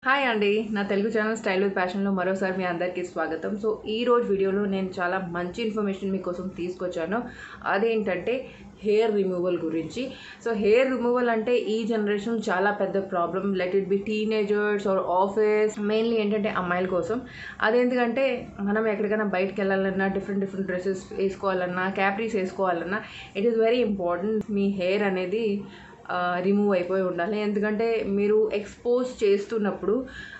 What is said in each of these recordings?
hi అండి నా Telugu channel style with ప్యాషన్లో మరోసారి మీ అందరికీ స్వాగతం సో ఈ రోజు వీడియోలో నేను చాలా మంచి ఇన్ఫర్మేషన్ మీకోసం తీసుకొచ్చాను అదేంటంటే హెయిర్ రిమూవల్ గురించి సో హెయిర్ రిమూవల్ అంటే ఈ జనరేషన్ చాలా పెద్ద problem let it be teenagers or office mainly ఏంటంటే అమ్మాయిల కోసం అదేందుకంటే మనం ఎక్కడికైనా బయటకు వెళ్ళాలన్నా డిఫరెంట్ డిఫరెంట్ డ్రెస్సెస్ వేసుకోవాలన్నా క్యాప్రీస్ వేసుకోవాలన్నా ఇట్ ఈస్ వెరీ ఇంపార్టెంట్ మీ హెయిర్ అనేది రిమూవ్ అయిపోయి ఉండాలి ఎందుకంటే మీరు ఎక్స్పోజ్ చేస్తున్నప్పుడు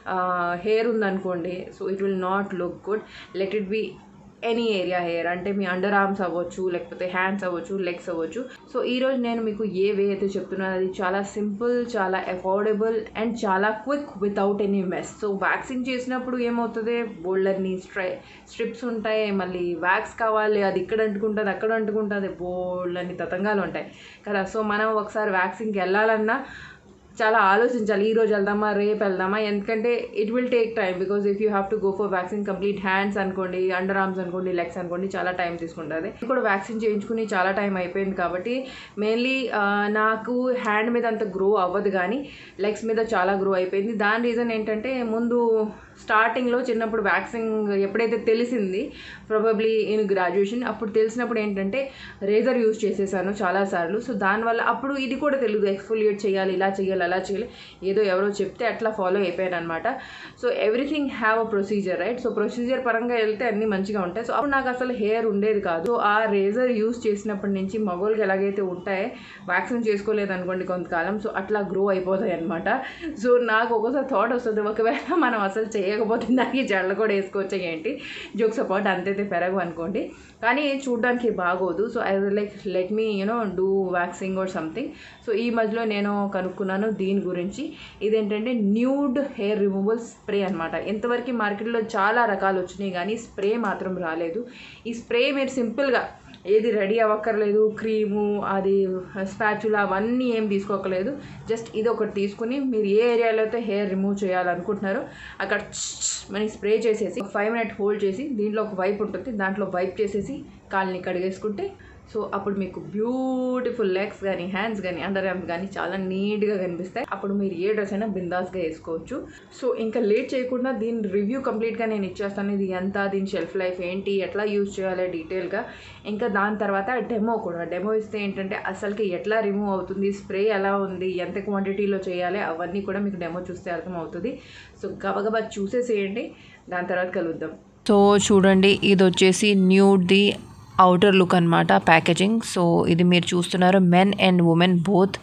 హెయిర్ ఉందనుకోండి so it will not look good let it be any area hair అంటే మీ అండర్ ఆర్మ్స్ అవ్వచ్చు లేకపోతే హ్యాండ్స్ అవ్వచ్చు లెగ్స్ అవ్వచ్చు సో ఈరోజు నేను మీకు ఏ వే అయితే చెప్తున్నాను అది చాలా సింపుల్ చాలా అఫోర్డబుల్ అండ్ చాలా quick without any mess so waxing చేసినప్పుడు ఏమవుతుంది బోల్డర్ని స్ట్రై స్ట్రిప్స్ ఉంటాయి మళ్ళీ వ్యాక్స్ కావాలి అది ఇక్కడ అంటుకుంటుంది అక్కడ అంటుకుంటుంది బోల్డర్ని తతంగాలు ఉంటాయి కదా సో మనం ఒకసారి వ్యాక్సింగ్కి వెళ్ళాలన్నా చాలా ఆలోచించాలి ఈ రోజు వెళ్దామా రేపు వెళ్దామా ఎందుకంటే it will take time because if you have to go for waxing complete hands అనుకోండి అండర్ ఆర్మ్స్ అనుకోండి లెగ్స్ అనుకోండి చాలా టైం తీసుకుంటుంది కూడా వ్యాక్సిన్ చేయించుకుని చాలా టైం అయిపోయింది కాబట్టి మెయిన్లీ నాకు హ్యాండ్ మీద అంత గ్రో అవ్వదు కానీ లెగ్స్ మీద చాలా గ్రో అయిపోయింది దాని రీజన్ ఏంటంటే ముందు స్టార్టింగ్లో చిన్నప్పుడు వ్యాక్సిన్ ఎప్పుడైతే తెలిసింది ప్రాబబ్లీ ఇన్ గ్రాడ్యుయేషన్ అప్పుడు తెలిసినప్పుడు ఏంటంటే రేజర్ యూజ్ చేసేసాను చాలాసార్లు సో దానివల్ల అప్పుడు ఇది కూడా తెలియదు ఎక్స్ఫోలియేట్ చేయాలి ఇలా చేయాలి అలా చేయాలి ఏదో ఎవరో చెప్తే అట్లా ఫాలో అయిపోయాను అనమాట so everything have a procedure right so procedure పరంగా వెళ్తే అన్నీ మంచిగా ఉంటాయి సో అప్పుడు నాకు అసలు హెయిర్ ఉండేది కాదు సో ఆ రేజర్ యూజ్ చేసినప్పటి నుంచి మగోళ్ళకి ఎలాగైతే ఉంటాయో వ్యాక్సిన్ చేసుకోలేదు అనుకోండి కొంతకాలం సో అట్లా గ్రో అయిపోతాయి అనమాట సో నాకు ఒక్కోసారి థాట్ వస్తుంది ఒకవేళ మనం అసలు చేయకపోతే దానికి జడలు కూడా వేసుకోవచ్చు ఏంటి జోక్ సపోర్ట్ అంతైతే పెరగవు అనుకోండి కానీ చూడడానికి బాగోదు so I like let me you know do waxing or something so ఈ మధ్యలో నేను కనుక్కున్నాను దీని గురించి ఇదేంటంటే న్యూడ్ హెయిర్ రిమూవల్ స్ప్రే అనమాట ఇంతవరకు మార్కెట్లో చాలా రకాలు వచ్చినాయి కానీ స్ప్రే మాత్రం రాలేదు ఈ స్ప్రే మీరు సింపుల్గా ఏది రెడీ అవ్వక్కర్లేదు క్రీము అది స్పాచులా అవన్నీ ఏం తీసుకోకలేదు జస్ట్ ఇది ఒకటి తీసుకుని మీరు ఏ ఏరియాలో అయితే హెయిర్ రిమూవ్ చేయాలనుకుంటున్నారో అక్కడ మనీ స్ప్రే చేసేసి ఫైవ్ మినిట్ హోల్డ్ చేసి దీంట్లో ఒక వైప్ ఉంటుంది దాంట్లో వైప్ చేసేసి కాళ్ళని కడిగేసుకుంటే సో అప్పుడు మీకు బ్యూటిఫుల్ లెగ్స్ కానీ హ్యాండ్స్ కానీ అండర్ ఆర్మ్స్ కానీ చాలా నీట్గా కనిపిస్తాయి అప్పుడు మీరు ఏ డ్రెస్ అయినా బిందాస్గా వేసుకోవచ్చు సో ఇంకా లేట్ చేయకుండా దీని రివ్యూ కంప్లీట్గా నేను ఇచ్చేస్తాను ఇది ఎంత దీని షెల్ఫ్ లైఫ్ ఏంటి ఎట్లా యూజ్ చేయాలి డీటెయిల్గా ఇంకా దాని తర్వాత డెమో కూడా డెమో ఇస్తే ఏంటంటే అసలుకి ఎట్లా రిమూవ్ అవుతుంది స్ప్రే ఎలా ఉంది ఎంత క్వాంటిటీలో చేయాలి అవన్నీ కూడా మీకు డెమో చూస్తే అర్థమవుతుంది సో గబగబా చూసేసేయండి దాని తర్వాత కలుద్దాం సో చూడండి ఇది వచ్చేసి న్యూడ్ది అవుటర్ లుక్ అనమాట ప్యాకేజింగ్ సో ఇది మీరు చూస్తున్నారు మెన్ అండ్ ఉమెన్ బోత్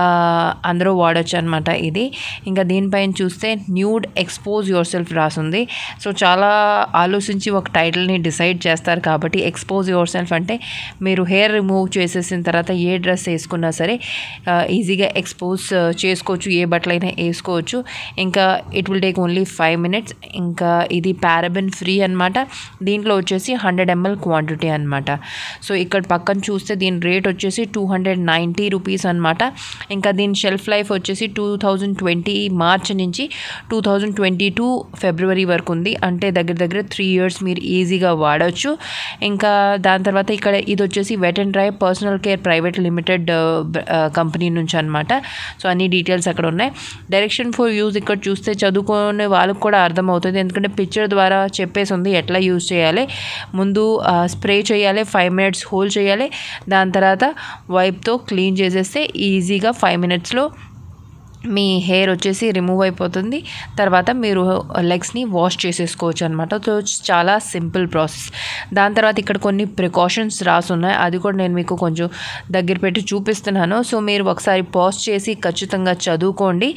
అందరూ వాడచ్చు అనమాట ఇది ఇంకా దీనిపైన చూస్తే న్యూడ్ ఎక్స్పోజ్ యువర్ సెల్ఫ్ రాసుంది సో చాలా ఆలోచించి ఒక టైటిల్ని డిసైడ్ చేస్తారు కాబట్టి ఎక్స్పోజ్ యువర్ సెల్ఫ్ అంటే మీరు హెయిర్ రిమూవ్ చేసేసిన తర్వాత ఏ డ్రెస్ వేసుకున్నా సరే ఈజీగా ఎక్స్పోజ్ చేసుకోవచ్చు ఏ బట్టలైనా వేసుకోవచ్చు ఇంకా it will take only five minutes ఇంకా ఇది పారాబెన్ ఫ్రీ అనమాట దీంట్లో వచ్చేసి హండ్రెడ్ ఎంఎల్ క్వాంటిటీ అనమాట సో ఇక్కడ పక్కన చూస్తే దీని రేట్ వచ్చేసి టూ హండ్రెడ్ నైంటీ రూపీస్ అనమాట ఇంకా దీని షెల్ఫ్ లైఫ్ వచ్చేసి టూ థౌజండ్ ట్వంటీ మార్చ్ నుంచి టూ థౌజండ్ ట్వంటీ టూ ఫిబ్రవరి వరకు ఉంది అంటే దగ్గర దగ్గర త్రీ ఇయర్స్ మీరు ఈజీగా వాడచ్చు ఇంకా దాని తర్వాత ఇక్కడ ఇది వచ్చేసి Wet and Dry Personal Care Private Limited company నుంచి అనమాట సో అన్ని డీటెయిల్స్ అక్కడ ఉన్నాయి డైరెక్షన్ ఫర్ యూజ్ ఇక్కడ చూస్తే చదువుకునే వాళ్ళకి కూడా అర్థమవుతుంది ఎందుకంటే పిక్చర్ ద్వారా చెప్పేసి ఉంది ఎట్లా యూజ్ చేయాలి ముందు స్ప్రే చేయాలి ఫైవ్ మినిట్స్ హోల్డ్ చేయాలి దాని తర్వాత వైప్తో క్లీన్ చేసేస్తే ఈజీగా ఫైవ్ మినిట్స్లో మీ హెయిర్ వచ్చేసి రిమూవ్ అయిపోతుంది తర్వాత మీరు లెగ్స్ని వాష్ చేసేసుకోవచ్చు అనమాట సో చాలా సింపుల్ ప్రాసెస్ దాని తర్వాత ఇక్కడ కొన్ని ప్రికాషన్స్ రాసి ఉన్నాయి అది కూడా నేను మీకు కొంచెం దగ్గర పెట్టి చూపిస్తున్నాను సో మీరు ఒకసారి పాజ్ చేసి ఖచ్చితంగా చదువుకోండి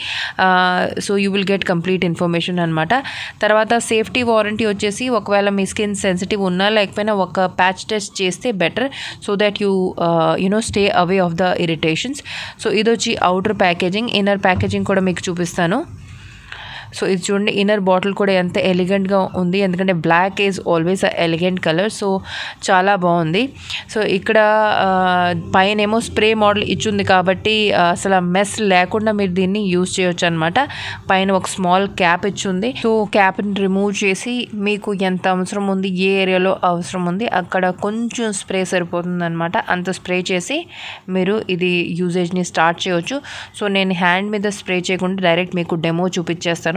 so you will get complete information అనమాట తర్వాత సేఫ్టీ వారంటీ వచ్చేసి ఒకవేళ మీ స్కిన్ సెన్సిటివ్ ఉన్నా లేకపోయినా ఒక ప్యాచ్ టెస్ట్ చేస్తే better so that you you know stay away of the irritations so ఇది వచ్చి అవుటర్ ప్యాకేజింగ్ ఇన్నర్ ప్యాకేజింగ్ కూడా మీకు చూపిస్తాను సో ఇది చూడండి ఇన్నర్ బాటిల్ కూడా ఎంత ఎలిగెంట్గా ఉంది ఎందుకంటే black is always elegant colour so చాలా బాగుంది సో ఇక్కడ పైన ఏమో స్ప్రే మోడల్ ఇచ్చింది కాబట్టి అసలు మెస్ లేకుండా మీరు దీన్ని యూజ్ చేయొచ్చు అనమాట పైన ఒక స్మాల్ క్యాప్ ఇచ్చింది సో క్యాప్ని రిమూవ్ చేసి మీకు ఎంత అవసరం ఉంది ఏ ఏరియాలో అవసరం ఉంది అక్కడ కొంచెం స్ప్రే సరిపోతుంది అనమాట అంత స్ప్రే చేసి మీరు ఇది యూజేజ్ని స్టార్ట్ చేయవచ్చు సో నేను హ్యాండ్ మీద స్ప్రే చేయకుండా డైరెక్ట్ మీకు డెమో చూపించేస్తాను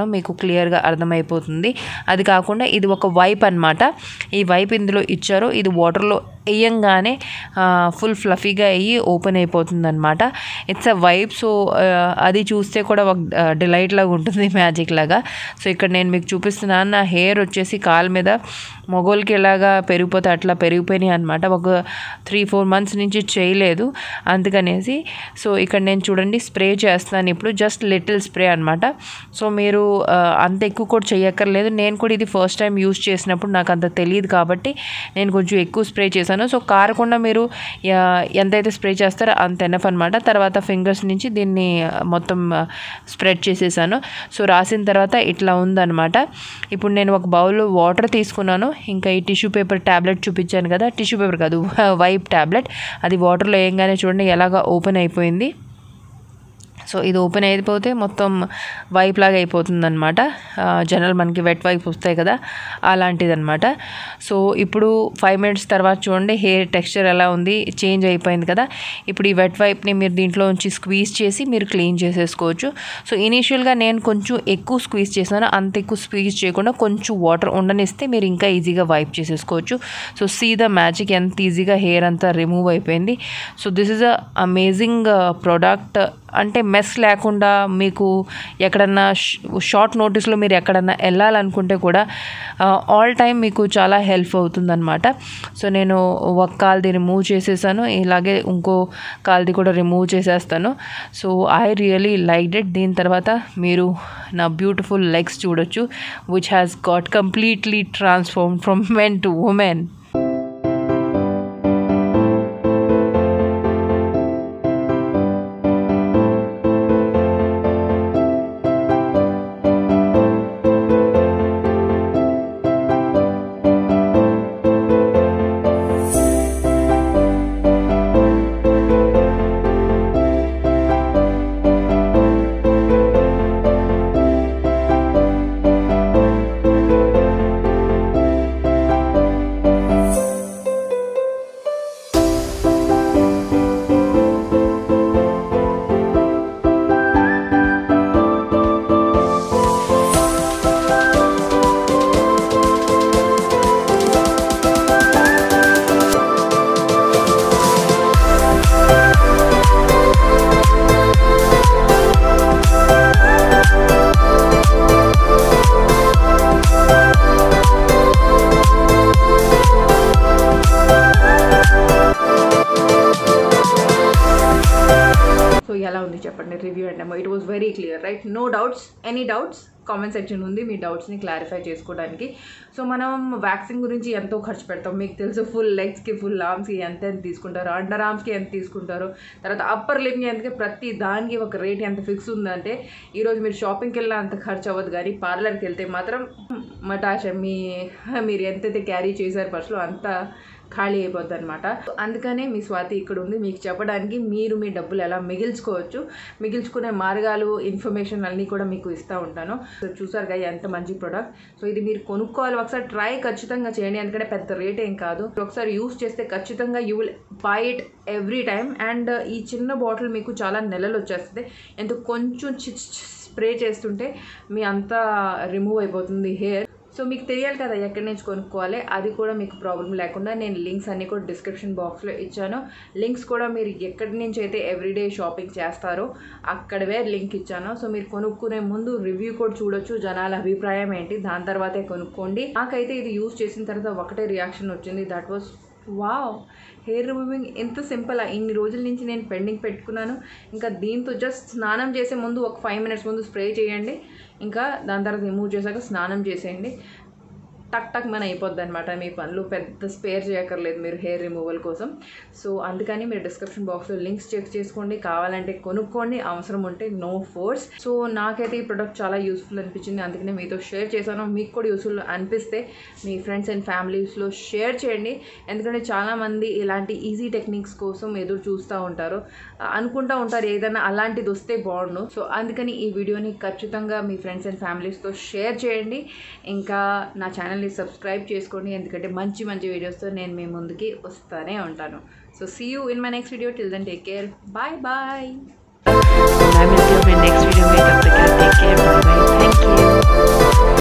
మీకు క్లియర్గా అర్థమైపోతుంది అది కాకుండా ఇది ఒక వైప్ అన్నమాట ఈ వైప్ ఇందులో ఇచ్చారు ఇది వాటర్లో వేయంగానే ఫుల్ ఫ్లఫీగా అయ్యి ఓపెన్ అయిపోతుంది అనమాట ఇట్స్ అ వైప్ సో అది చూస్తే కూడా ఒక డిలైట్ లాగా ఉంటుంది మ్యాజిక్ లాగా సో ఇక్కడ నేను మీకు చూపిస్తున్నాను నా హెయిర్ వచ్చేసి కాలు మీద మొగోళ్ళకి ఎలాగా పెరిగిపోతే అట్లా పెరిగిపోయినాయి అనమాట ఒక త్రీ ఫోర్ మంత్స్ నుంచి చేయలేదు అందుకనేసి సో ఇక్కడ నేను చూడండి స్ప్రే చేస్తున్నాను ఇప్పుడు జస్ట్ లిటిల్ స్ప్రే అనమాట సో మీరు ఆ, అంత ఎక్కువ కూడా చేయక్కర్లేదు నేను కూడా ఇది ఫస్ట్ టైం యూస్ చేసినప్పుడు నాకు అంత తెలియదు కాబట్టి నేను కొంచెం ఎక్కువ స్ప్రే చేశాను సో కారకుండా మీరు యా- ఎంతైతే స్ప్రే చేస్తారో అంత ఎనఫ్ అనమాట తర్వాత ఫింగర్స్ నుంచి దీన్ని ఆ, మొత్తం స్ప్రెడ్ చేసేసాను సో రాసిన తర్వాత ఇట్లా ఉందన్నమాట ఇప్పుడు నేను ఒక బౌల్లో వాటర్ తీసుకున్నాను ఇంకా ఈ టిష్యూ పేపర్ ట్యాబ్లెట్ చూపించాను కదా టిష్యూ పేపర్ కాదు వైప్ ట్యాబ్లెట్ అది వాటర్లో వేయంగానే చూడండి ఎలాగా ఓపెన్ అయిపోయింది సో ఇది ఓపెన్ అయిపోతే మొత్తం వైప్ లాగా అయిపోతుంది అనమాట జనరల్ మనకి వెట్ వైప్ వస్తాయి కదా అలాంటిది అనమాట సో ఇప్పుడు ఫైవ్ మినిట్స్ తర్వాత చూడండి హెయిర్ టెక్స్చర్ ఎలా ఉంది చేంజ్ అయిపోయింది కదా ఇప్పుడు ఈ వెట్ వైప్ని మీరు దీంట్లో ఉంచి స్క్వీజ్ చేసి మీరు క్లీన్ చేసేసుకోవచ్చు సో ఇనీషియల్గా నేను కొంచెం ఎక్కువ స్క్వీజ్ చేశాను అంత ఎక్కువ స్క్వీజ్ చేయకుండా కొంచెం వాటర్ ఉండనిస్తే మీరు ఇంకా ఈజీగా వైప్ చేసేసుకోవచ్చు సో సీ ద మ్యాజిక్ ఎంత ఈజీగా హెయిర్ అంతా రిమూవ్ అయిపోయింది so this is a amazing product అంటే మెస్ లేకుండా మీకు ఎక్కడన్నా షార్ట్ నోటీస్లో మీరు ఎక్కడన్నా వెళ్ళాలనుకుంటే కూడా ఆల్ టైం మీకు చాలా హెల్ప్ అవుతుందన్నమాట సో నేను ఒక కాల్ది రిమూవ్ చేసేసాను ఇలాగే ఇంకో కాల్ది కూడా రిమూవ్ చేసేస్తాను so I really like it దీని తర్వాత మీరు నా బ్యూటిఫుల్ లెగ్స్ చూడొచ్చు which has got completely transform from men to women so ఎలా ఉంది చెప్పండి review and it was very clear right no doubts any doubts comment section ఉంది మీ డౌట్స్ని క్లారిఫై చేసుకోవడానికి సో మనం వ్యాక్సిన్ గురించి ఎంతో ఖర్చు పెడతాం మీకు తెలుసు ఫుల్ లెగ్స్కి ఫుల్ ఆర్మ్స్కి ఎంత ఎంత తీసుకుంటారు అండర్ ఆర్మ్స్కి ఎంత తీసుకుంటారు తర్వాత అప్పర్ లిప్కి ఎంతకి ప్రతి దానికి ఒక రేట్ ఎంత ఫిక్స్ ఉందంటే ఈరోజు మీరు షాపింగ్కి వెళ్ళినా అంత ఖర్చు అవ్వదు కానీ పార్లర్కి వెళ్తే మాత్రం మటాష మీ మీరు ఎంతైతే క్యారీ చేశారు పర్సులో అంత ఖాళీ అయిపోద్ది అనమాట అందుకనే మీ స్వాతి ఇక్కడ ఉంది మీకు చెప్పడానికి మీరు మీ డబ్బులు ఎలా మిగిల్చుకోవచ్చు మిగిల్చుకునే మార్గాలు ఇన్ఫర్మేషన్ అన్నీ కూడా మీకు ఇస్తూ ఉంటాను సో చూసారు కదా ఎంత మంచి ప్రోడక్ట్ సో ఇది మీరు కొనుక్కోవాలి ఒకసారి ట్రై ఖచ్చితంగా చేయండి ఎందుకంటే పెద్ద రేట్ ఏం కాదు ఒకసారి యూస్ చేస్తే ఖచ్చితంగా you will buy it every time and ఈ చిన్న బాటిల్ మీకు చాలా నెలలు వచ్చేస్తుంది ఎంత కొంచెం స్ప్రే చేస్తుంటే మీ అంతా రిమూవ్ అయిపోతుంది హెయిర్ సో మీకు తెలియాలి కదా ఎక్కడి నుంచి కొనుక్కోవాలి అది కూడా మీకు ప్రాబ్లం లేకుండా నేను లింక్స్ అన్నీ కూడా డిస్క్రిప్షన్ బాక్స్లో ఇచ్చాను లింక్స్ కూడా మీరు ఎక్కడి నుంచి అయితే ఎవ్రీడే షాపింగ్ చేస్తారో అక్కడవే లింక్ ఇచ్చాను సో మీరు కొనుక్కునే ముందు రివ్యూ కూడా చూడొచ్చు జనాల అభిప్రాయం ఏంటి దాని తర్వాతే కొనుక్కోండి నాకైతే ఇది యూస్ చేసిన తర్వాత ఒకటే రియాక్షన్ వచ్చింది that was wow hair removing ఎంత సింపుల్ ఇన్ని రోజుల నుంచి నేను పెండింగ్ పెట్టుకున్నాను ఇంకా దీంతో జస్ట్ స్నానం చేసే ముందు ఒక ఫైవ్ మినిట్స్ ముందు స్ప్రే చేయండి ఇంకా దాని తర్వాత రిమూవ్ చేశాక స్నానం చేసేయండి టక్ టక్ మన అయిపోద్ది అనమాట మీ పనులు పెద్ద స్పేర్ చేయక్కర్లేదు మీరు హెయిర్ రిమూవల్ కోసం సో అందుకని మీరు డిస్క్రిప్షన్ బాక్స్లో లింక్స్ చెక్ చేసుకోండి కావాలంటే కొనుక్కోండి అవసరం ఉంటే నో ఫోర్స్ సో నాకైతే ఈ ప్రొడక్ట్ చాలా యూస్ఫుల్ అనిపించింది అందుకనే మీతో షేర్ చేశాను మీకు కూడా యూస్ఫుల్ అనిపిస్తే మీ ఫ్రెండ్స్ అండ్ ఫ్యామిలీస్లో షేర్ చేయండి ఎందుకంటే చాలామంది ఇలాంటి ఈజీ టెక్నిక్స్ కోసం ఎదురు చూస్తూ ఉంటారు అనుకుంటూ ఉంటారు ఏదైనా అలాంటిది వస్తే బాగుండు సో అందుకని ఈ వీడియోని ఖచ్చితంగా మీ ఫ్రెండ్స్ అండ్ ఫ్యామిలీస్తో షేర్ చేయండి ఇంకా నా ఛానల్ని సబ్స్క్రైబ్ చేసుకోండి ఎందుకంటే మంచి మంచి వీడియోస్తో నేను మీ ముందుకి వస్తూనే ఉంటాను so see you in my next video till then take care bye bye मैं मिलती हूँ अपने नेक्स्ट वीडियो में तब तक के लिए take care bye bye thank you Thank